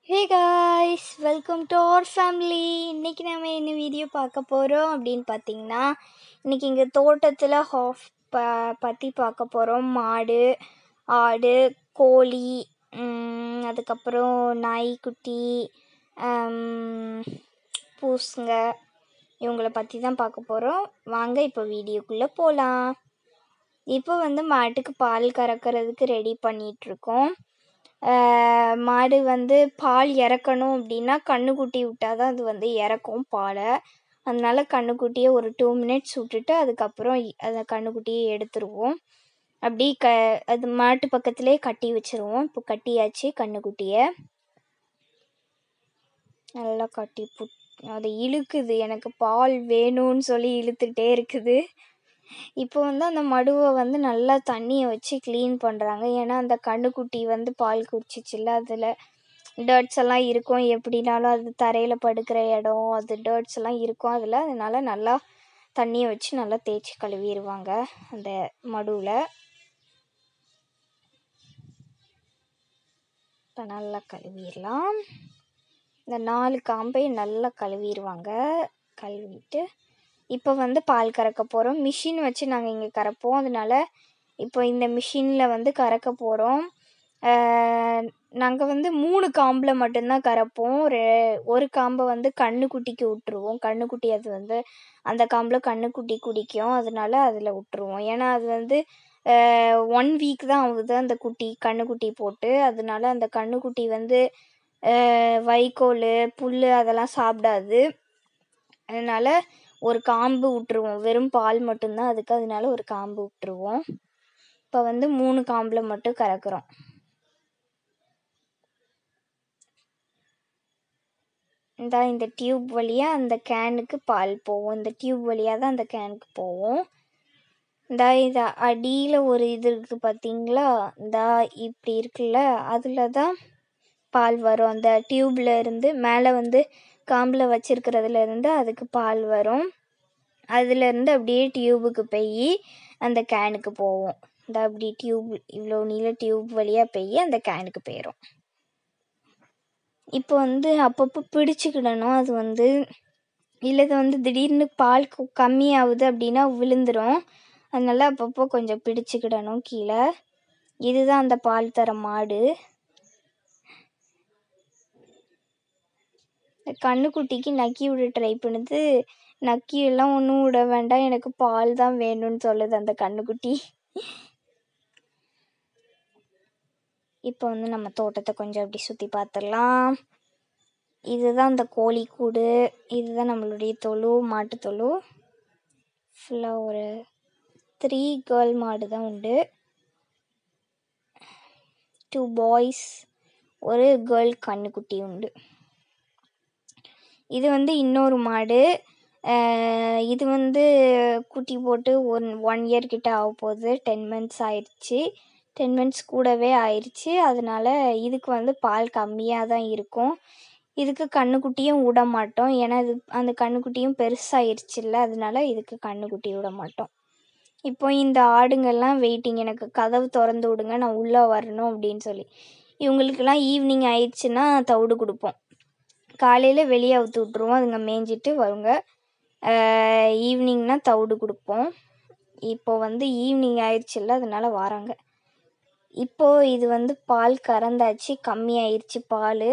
hey guys welcome to our family இன்றைக்கி நம்ம என்ன வீடியோ பார்க்க போகிறோம் அப்படின்னு பார்த்தீங்கன்னா இன்றைக்கி இங்கே தோட்டத்தில் ஹாஃப் ப பற்றி பார்க்க போகிறோம் மாடு ஆடு கோழி ம், அதுக்கப்புறம் நாய்க்குட்டி ஆம், பூசுங்க இவங்கள பற்றி தான் பார்க்க போகிறோம் வாங்க இப்போ வீடியோக்குள்ளே போகலாம் இப்போ வந்து மாட்டுக்கு பால் கறக்கிறதுக்கு ரெடி பண்ணிகிட்ருக்கோம் மாடு வந்து பால் இறக்கணும் அப்படின்னா கன்றுக்குட்டி விட்டால் தான் அது வந்து இறக்கும் பாலை அதனால கன்றுக்குட்டியை ஒரு டூ மினிட்ஸ் விட்டுட்டு அதுக்கப்புறம் இ- அந்த கன்றுக்குட்டியை எடுத்துருவோம் அப்படி க அது மாட்டு பக்கத்துலேயே கட்டி வச்சிருவோம் இப்போ கட்டியாச்சு கன்றுக்குட்டியை நல்லா கட்டி புட் அது இழுக்குது எனக்கு பால் வேணும்னு சொல்லி இழுத்துட்டே இருக்குது இப்போ வந்து அந்த மடுவை வந்து நல்லா தண்ணியை வச்சு க்ளீன் பண்ணுறாங்க ஏன்னா அந்த கன்றுக்குட்டி வந்து பால் குடிச்சிச்சுல்ல அதில் டர்ட்ஸ் எல்லாம் இருக்கும் எப்படினாலும் அது தரையில் படுக்கிற இடம் அது டர்ட்ஸ் எல்லாம் இருக்கும் அதில் அதனால நல்லா தண்ணியை வச்சு நல்லா தேய்ச்சி கழுவிடுவாங்க அந்த மடுவில் இப்போ நல்லா கழுவிடலாம் இந்த நாலு காம்பையும் நல்லா கழுவிடுவாங்க கழுவிட்டு இப்போ வந்து பால் கறக்க போகிறோம் மிஷின் வச்சு நாங்கள் இங்கே கறப்போம் அதனால இப்போ இந்த மிஷினில் வந்து கறக்க போகிறோம் நாங்கள் வந்து மூணு காம்பில் மட்டும்தான் கறப்போம் ரெ- ஒரு காம்பை வந்து கண்ணுக்குட்டிக்கு விட்டுருவோம் கண்ணுக்குட்டி அது வந்து அந்த காம்பில் கண்ணுக்குட்டி குடிக்கும் அதனால அதில் விட்டுருவோம் ஏன்னா அது வந்து ஒன் வீக் தான் ஆகுது அந்த குட்டி கண்ணுக்குட்டி போட்டு அதனால அந்த கண்ணுக்குட்டி வந்து அஹ், வைக்கோல் புல் அதெல்லாம் சாப்பிடாது அதனால ஒரு காம்பு விட்டுருவோம் வெறும் பால் மட்டும்தான் அதுக்கு அதனால ஒரு காம்பு விட்டுருவோம் இப்போ வந்து மூணு காம்பில் மட்டும் கறக்குறோம் இந்த இந்த டியூப் வழியாக அந்த கேனுக்கு பால் போகும் இந்த டியூப் வழியாக தான் அந்த கேனுக்கு போகும் இந்த இது அடியில் ஒரு இது இருக்குது பார்த்தீங்களா இந்த இப்படி இருக்குல்ல அதில் தான் பால் வரும் அந்த டியூப்ல இருந்து மேலே வந்து காம்பில் வச்சிருக்கிறதுல இருந்து அதுக்கு பால் வரும் அதுலேருந்து அப்படியே டியூபுக்கு போய் அந்த கேனுக்கு போகும் இந்த அப்படி டியூப் இவ்வளோ நீள டியூப் வழியாக போய் அந்த கேனுக்கு போயிடும் இப்போ வந்து அப்பப்போ பிடிச்சிக்கிடணும் அது வந்து இல்லை இது வந்து திடீர்னு பால் கு- கம்மியாகுது அப்படின்னா விழுந்துடும் அதனால அப்பப்போ கொஞ்சம் பிடிச்சிக்கிடணும் கீழே இதுதான் அந்த பால் தர மாடு இந்த கண்ணுக்குட்டிக்கு நக்கி விட ட்ரை பண்ணுது நக்கி எல்லாம் ஒன்றும் விட வேண்டாம் எனக்கு பால் தான் வேணும்னு சொல்லுது அந்த கண்ணுக்குட்டி இப்போ வந்து நம்ம தோட்டத்தை கொஞ்சம் அப்படி சுற்றி பார்த்துடலாம் இதுதான் அந்த கோழி கூடு இதுதான் நம்மளுடைய தொழு மாட்டு தொழு ஃபுல்லாக ஒரு த்ரீ கேர்ள் மாடு தான் உண்டு டூ பாய்ஸ் ஒரு கேர்ள் கண்ணுக்குட்டி உண்டு இது வந்து இன்னொரு மாடு அஹ் இது வந்து குட்டி போட்டு ஒன் ஒன் இயர் கிட்ட ஆக போகுது டென் மந்த்ஸ் ஆயிடுச்சு டென் மந்த்ஸ் கூடவே ஆயிடுச்சு அதனால இதுக்கு வந்து பால் கம்மியாக தான் இருக்கும் இதுக்கு கண்ணுக்குட்டியும் விட மாட்டோம் ஏன்னா இது அந்த கண்ணுக்குட்டியும் பெருசாயிருச்சுல்ல அதனால இதுக்கு கண்ணுக்குட்டி விட மாட்டோம் இப்போ இந்த ஆடுங்கெல்லாம் வெயிட்டிங் எனக்கு கதவு திறந்து விடுங்க நான் உள்ளே வரணும் அப்படின்னு சொல்லி இவங்களுக்கெல்லாம் ஈவினிங் ஆயிடுச்சுன்னா தவிடு கொடுப்போம் காலையில் வெளியே அவுத்து விட்ருவோம் அதுங்க மேய்ஞ்சிட்டு வருங்க ஈவினிங்னா தவிடு கொடுப்போம் இப்போ வந்து ஈவினிங் ஆயிடுச்சுல்ல அதனால வராங்க இப்போ இது வந்து பால் கறந்தாச்சு கம்மி ஆயிடுச்சு பால்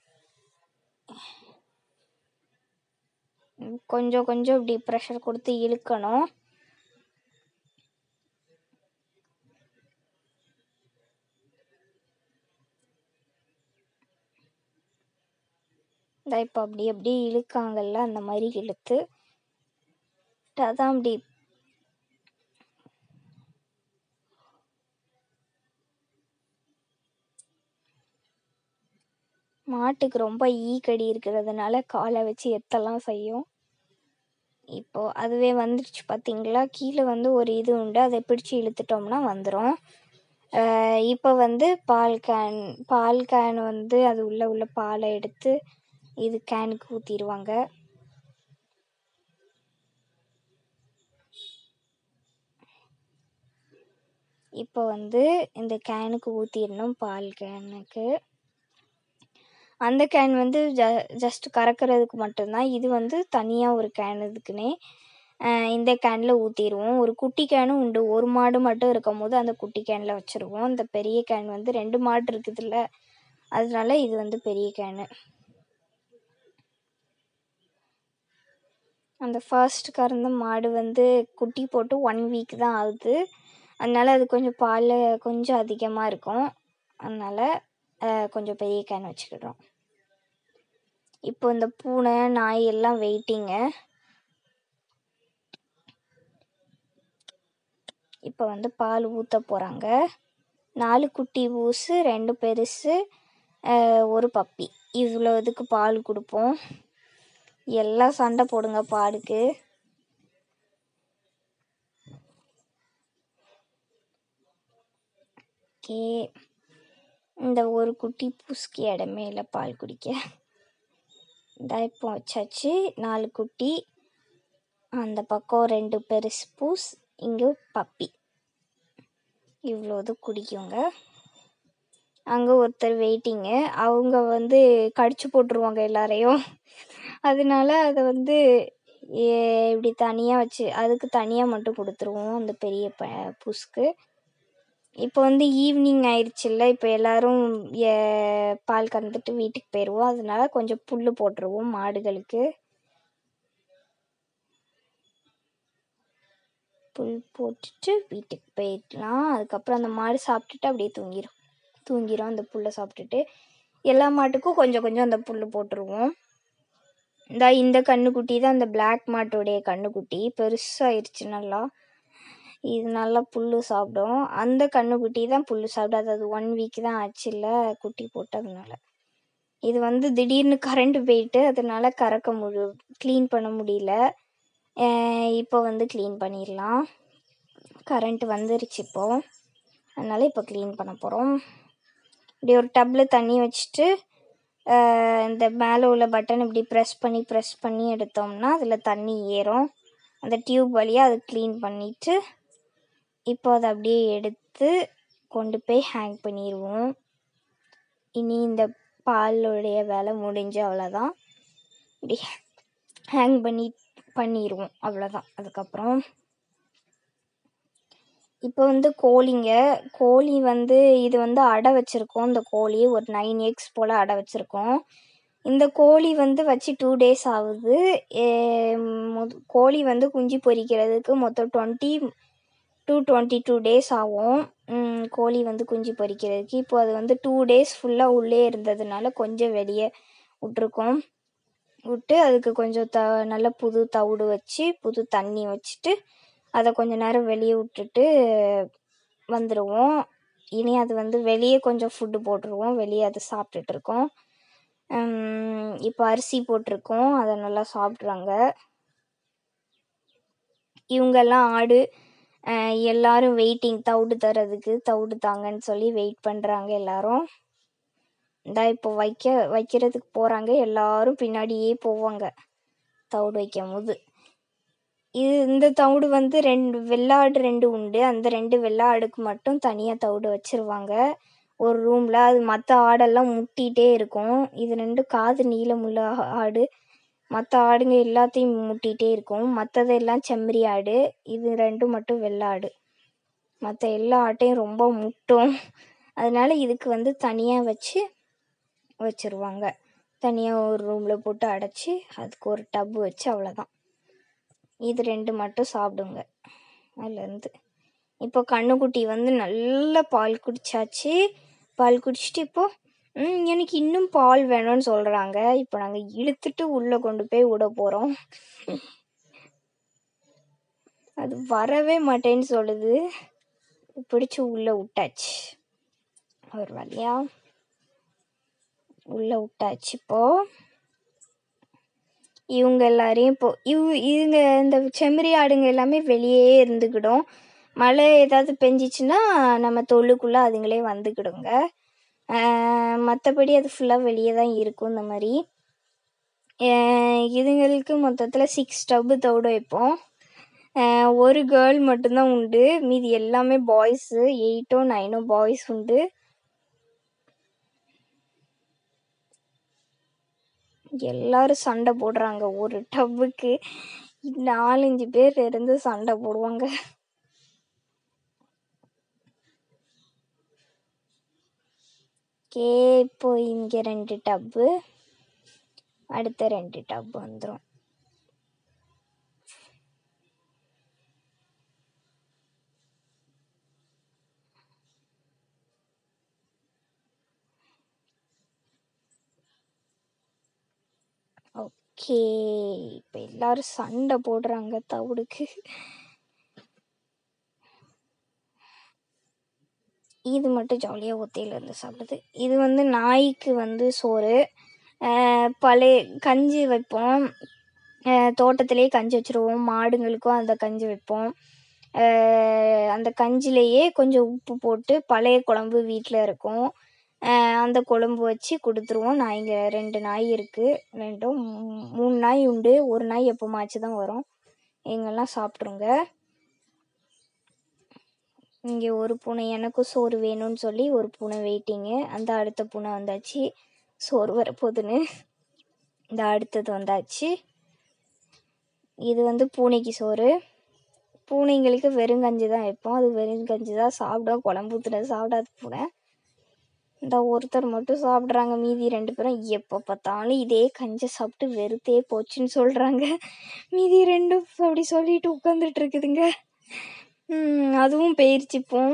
கொஞ்சம் கொஞ்சம் இப்படி ப்ரெஷர் கொடுத்து இழுக்கணும் இந்த இப்போ அப்படி அப்படி இழுக்காங்கல்ல அந்த மாதிரி இழுத்து அதான் அப்படி மாட்டுக்கு ரொம்ப ஈ கடி இருக்கிறதுனால காலை வச்சு எத்தலாம் செய்யும் இப்போ அதுவே வந்துடுச்சு பார்த்தீங்களா கீழே வந்து ஒரு இது உண்டு அதை பிடிச்சு இழுத்துட்டோம்னா வந்துடும் இப்போ வந்து பால் கேன் பால் கேன் வந்து அது உள்ள உள்ள பாலை எடுத்து இது கேனுக்கு ஊற்றிடுவாங்க இப்போ வந்து இந்த கேனுக்கு ஊற்றிடணும் பால் கேனுக்கு அந்த கேன் வந்து ஜ ஜஸ்ட் கறக்கிறதுக்கு மட்டும்தான் இது வந்து தனியாக ஒரு கேன் இதுக்குன்னே அஹ் இந்த கேனில் ஊற்றிடுவோம் ஒரு குட்டி கேனும் உண்டு ஒரு மாடு மட்டும் இருக்கும் போது அந்த குட்டி கேனில் வச்சுருவோம் இந்த பெரிய கேன் வந்து ரெண்டு மாடு இருக்குதுல்ல அதனால இது வந்து பெரிய கேனு அந்த ஃபர்ஸ்ட் கறந்த மாடு வந்து குட்டி போட்டு ஒன் வீக் தான் ஆகுது அதனால அது கொஞ்சம் பால் கொஞ்சம் அதிகமாக இருக்கும் அதனால அஹ், கொஞ்சம் பெரிய கேன் வச்சுக்கிடுறோம் இப்போ இந்த பூனை நாய் எல்லாம் வெயிட்டிங்க இப்போ வந்து பால் ஊற்ற போகிறாங்க நாலு குட்டி பூசு ரெண்டு பெருசு அஹ், ஒரு பப்பி இவ்வளோ இதுக்கு பால் கொடுப்போம் எல்லாம் சண்டை போடுங்க பாலுக்கு ஓகே இந்த ஒரு குட்டி பூஸ்க்கு இடமே இல்லை பால் குடிக்க இந்த இப்போ வச்சாச்சு நாலு குட்டி அந்த பக்கம் ரெண்டு பெருசு பூஸ் இங்கே பப்பி இவ்வளோ இது குடிக்குங்க அங்கே ஒருத்தர் வெயிட்டிங்கு அவங்க வந்து கடிச்சு போட்டுருவாங்க எல்லாரையும் அதனால அதை வந்து ஏ- இப்படி தனியாக வச்சு அதுக்கு தனியாக மட்டும் கொடுத்துருவோம் அந்த பெரிய ப புஸ்க்கு இப்போ வந்து ஈவினிங் ஆயிடுச்சுல்ல இப்போ எல்லாரும் ஏ- பால் கறந்துட்டு வீட்டுக்கு போயிடுவோம் அதனால கொஞ்சம் புல் போட்டுருவோம் மாடுகளுக்கு புல் போட்டுட்டு வீட்டுக்கு போயிடலாம் அதுக்கப்புறம் அந்த மாடு சாப்பிட்டுட்டு அப்படியே தூங்கிடும் தூங்கிடும் அந்த புல்லை சாப்பிட்டுட்டு எல்லா மாட்டுக்கும் கொஞ்சம் கொஞ்சம் அந்த புல் போட்டுருவோம் இந்த இந்த கண்ணுக்குட்டி தான் அந்த Black மாட்டோடைய கண்ணுக்குட்டி பெருசாயிருச்சு நல்லா இது நல்லா புல் சாப்பிடும் அந்த கண்ணுக்குட்டி தான் புல் சாப்பிடாது அது ஒன் வீக் தான் ஆச்சுல்ல குட்டி போட்டதுனால இது வந்து திடீர்னு கரண்ட் போயிட்டு அதனால கறக்க முடி க்ளீன் பண்ண முடியல அஹ் இப்போ வந்து க்ளீன் பண்ணிடலாம் கரண்ட் வந்துருச்சு இப்போ அதனால இப்போ க்ளீன் பண்ண போகிறோம் இப்படி ஒரு டப்பில் தண்ணி வச்சுட்டு அஹ் இந்த மேலே உள்ள பட்டன் இப்படி ப்ரெஸ் பண்ணி ப்ரெஸ் பண்ணி எடுத்தோம்னா அதில் தண்ணி ஏறும் அந்த டியூப் வழியாக அதை க்ளீன் பண்ணிவிட்டு இப்போ அதை அப்படியே எடுத்து கொண்டு போய் ஹேங் பண்ணிடுவோம் இனி இந்த பாலுடைய வேலை முடிஞ்சு அவ்வளோதான் இப்படி ஹேங் பண்ணி பண்ணிடுவோம் அவ்வளோதான் அதுக்கப்புறம் இப்போ வந்து கோழிங்க கோழி வந்து இது வந்து அடை வச்சுருக்கோம் இந்த கோழி ஒரு நைன் எக்ஸ் போல் அடை வச்சுருக்கோம் இந்த கோழி வந்து வச்சு டூ டேஸ் ஆகுது ஏ, மொத- கோழி வந்து குஞ்சு பொரிக்கிறதுக்கு மொத்தம் twenty two twenty two days ஆகும் ம், கோழி வந்து குஞ்சு பொரிக்கிறதுக்கு இப்போ அது வந்து டூ டேஸ் ஃபுல்லாக உள்ளே இருந்ததுனால கொஞ்சம் வெளியே விட்ருக்கோம் விட்டு அதுக்கு கொஞ்சம் த நல்ல புது தவிடு வச்சு புது தண்ணி வச்சுட்டு அதை கொஞ்ச நேரம் வெளியே விட்டுட்டு வந்துடுவோம் இனி அது வந்து வெளியே கொஞ்சம் ஃபுட்டு போட்டுருவோம் வெளியே அது சாப்பிட்டுட்டு இருக்கோம் உம், இப்போ அரிசி போட்டிருக்கோம் அதை நல்லா சாப்பிட்றாங்க இவங்கெல்லாம் ஆடு அஹ், எல்லாரும் வெயிட்டிங் தவிடு தரதுக்கு தவிடு தாங்கன்னு சொல்லி வெயிட் பண்ணுறாங்க எல்லாரும் இந்தா இப்போ வைக்க வைக்கிறதுக்கு போகிறாங்க எல்லாரும் பின்னாடியே போவாங்க தவிடு வைக்கும் போது இது இந்த தவிடு வந்து ரெண்டு வெள்ளாடு ரெண்டு உண்டு அந்த ரெண்டு வெள்ளாடுக்கு மட்டும் தனியாக தவிடு வச்சிருவாங்க ஒரு ரூமில் அது மற்ற ஆடெல்லாம் முட்டிகிட்டே இருக்கும் இது ரெண்டு காது நீளமுள்ள ஆ- ஆடு மற்ற ஆடுங்க எல்லாத்தையும் முட்டிகிட்டே இருக்கும் மற்றதெல்லாம் செம்மறி ஆடு இது ரெண்டும் மட்டும் வெள்ளாடு மற்ற எல்லா ஆட்டையும் ரொம்ப முட்டும் அதனால இதுக்கு வந்து தனியாக வச்சு வச்சிருவாங்க தனியாக ஒரு ரூமில் போட்டு அடைச்சி அதுக்கு ஒரு டப்பு வச்சு அவ்வளோதான் இது ரெண்டு மட்டும் சாப்பிடுங்க அதுலேருந்து இப்போ கண்ணுக்குட்டி வந்து நல்ல பால் குடிச்சாச்சு பால் குடிச்சிட்டு இப்போ ம் எனக்கு இன்னும் பால் வேணும்னு சொல்கிறாங்க இப்போ நாங்கள் இழுத்துட்டு உள்ளே கொண்டு போய் விட போகிறோம் அது வரவே மாட்டேன்னு சொல்லுது பிடிச்சி உள்ளே விட்டாச்சு ஒரு வழியா உள்ளே விட்டாச்சு இப்போ இவங்க எல்லாரையும் இப்போ இவ் இவங்க இந்த செம்மறி ஆடுங்க எல்லாமே வெளியே இருந்துக்கிடும் மழை ஏதாவது பெஞ்சிச்சுன்னா நம்ம தொழுக்குள்ளே அதுங்களே வந்துக்கிடுங்க மற்றபடி அது ஃபுல்லாக வெளியே தான் இருக்கும் இந்த மாதிரி ஆஹ் இதுங்களுக்கு மொத்தத்தில் சிக்ஸ் டப்பு தவிட வைப்போம் ஆஹ் ஒரு கேர்ள் மட்டும்தான் உண்டு மீதி எல்லாமே பாய்ஸு எயிட்டோ நைனோ பாய்ஸ் உண்டு எல்லாரும் சண்டை போடுறாங்க ஒரு டப்புக்கு நாலஞ்சு பேர் இருந்து சண்டை போடுவாங்க ஓகே இப்போ இங்கே ரெண்டு டப்பு அடுத்த ரெண்டு டப் வந்துடும் ஓகே இப்போ எல்லாரும் சண்டை போடுறாங்க தவிடுக்கு இது மட்டும் ஜாலியாக ஒத்தையில் இருந்து சாப்பிடுது இது வந்து நாய்க்கு வந்து சோறு அஹ் பழைய கஞ்சி வைப்போம் அஹ் தோட்டத்திலேயே கஞ்சி வச்சுருவோம் மாடுங்களுக்கும் அந்த கஞ்சி வைப்போம் அஹ் அந்த கஞ்சிலேயே கொஞ்சம் உப்பு போட்டு பழைய குழம்பு வீட்டில் இருக்கும் அஹ் அந்த குழம்பு வச்சு கொடுத்துருவோம் நாய்ங்க ரெண்டு நாய் இருக்குது ரெண்டும் மூ- மூணு நாய் உண்டு ஒரு நாய் எப்போமாச்சு தான் வரும் எங்கெல்லாம் சாப்பிட்ருங்க இங்கே ஒரு பூனை எனக்கும் சோறு வேணும்னு சொல்லி ஒரு பூனை வெயிட்டிங்கு அந்த அடுத்த பூனை வந்தாச்சு சோறு வரப்போகுதுன்னு இந்த அடுத்தது வந்தாச்சு இது வந்து பூனைக்கு சோறு பூனைங்களுக்கு வெறுங்கஞ்சி தான் வைப்போம் அது வெறுங்கஞ்சி தான் சாப்பிடும் குழம்பு ஊற்றுனது சாப்பிடாது பூனை இந்த ஒருத்தர் மட்டும் சாப்பிட்றாங்க மீதி ரெண்டு பேரும் எப்போ பார்த்தாலும் இதே கஞ்சை சாப்பிட்டு வெறுத்தே போச்சுன்னு சொல்கிறாங்க மீதி ரெண்டும் அப்படி சொல்லிட்டு உட்காந்துட்டு இருக்குதுங்க ம், அதுவும் போயிருச்சுப்போம்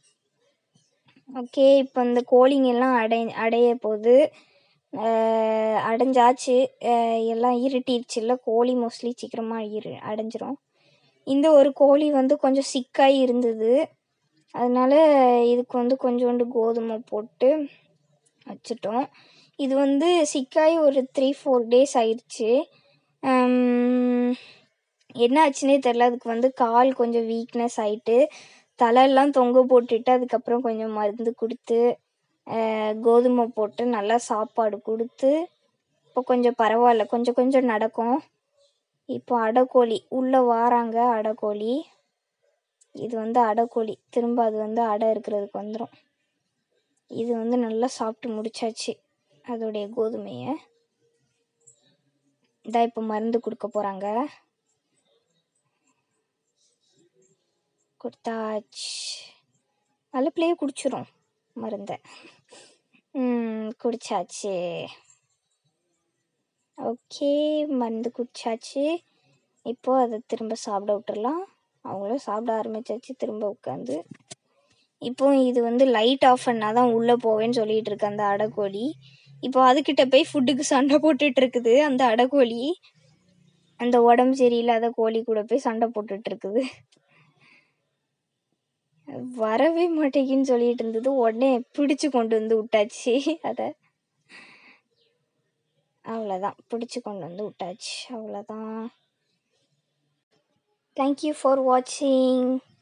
ஓகே இப்போ இந்த கோழிங்க எல்லாம் அடை அடைய போகுது அஹ் அடைஞ்சாச்சு அஹ் எல்லாம் இருட்டிடுச்சுல்ல கோழி மோஸ்ட்லி சீக்கிரமாக இரு அடைஞ்சிரும் இந்த ஒரு கோழி வந்து கொஞ்சம் சிக்காகி இருந்தது அதனால இதுக்கு வந்து கொஞ்சோண்டு கோதுமை போட்டு வச்சுட்டோம் இது வந்து சிக்காகி ஒரு த்ரீ ஃபோர் டேஸ் ஆயிடுச்சு ஹம், என்ன ஆச்சுன்னே தெரில அதுக்கு வந்து கால் கொஞ்சம் வீக்னஸ் ஆயிட்டு தலையெல்லாம் தொங்க போட்டுட்டு அதுக்கப்புறம் கொஞ்சம் மருந்து கொடுத்து அஹ், கோதுமை போட்டு நல்லா சாப்பாடு கொடுத்து இப்போ கொஞ்சம் பரவாயில்ல கொஞ்சம் கொஞ்சம் நடக்கும் இப்போ அடைக்கோழி உள்ளே வாராங்க அடைக்கோழி இது வந்து அடைக்கோழி திரும்ப அது வந்து அடை இருக்கிறதுக்கு வந்துடும் இது வந்து நல்லா சாப்பிட்டு முடிச்சாச்சு அதோடைய கோதுமையை இதா இப்போ மருந்து கொடுக்க போகிறாங்க கொடுத்தாச்சு நல்ல பிள்ளையே குடிச்சிரும் மருந்தை ம் குடிச்சாச்சு ஓகே மருந்து குடிச்சாச்சு இப்போ அதை திரும்ப சாப்பிட விட்டுறலாம் அவங்களும் சாப்பிட ஆரம்பிச்சாச்சு திரும்ப உட்காந்து இப்போ இது வந்து லைட் ஆஃப் பண்ணால் தான் உள்ளே போவேன்னு சொல்லிட்டு இருக்கு அந்த அடைக்கோழி இப்போ அதுக்கிட்ட போய் ஃபுட்டுக்கு சண்டை போட்டுட்டு இருக்குது அந்த அடைக்கோழி அந்த உடம்பு சரியில்லாத கோழி கூட போய் சண்டை போட்டுட்டு இருக்குது வரவே மாட்டேங்குன்னு சொல்லிட்டு இருந்தது உடனே பிடிச்சு கொண்டு வந்து விட்டாச்சு அதை அவ்வளோதான் பிடிச்சு கொண்டு வந்து விட்டாச்சு அவ்வளோதான் தேங்க்யூ ஃபார் வாட்சிங்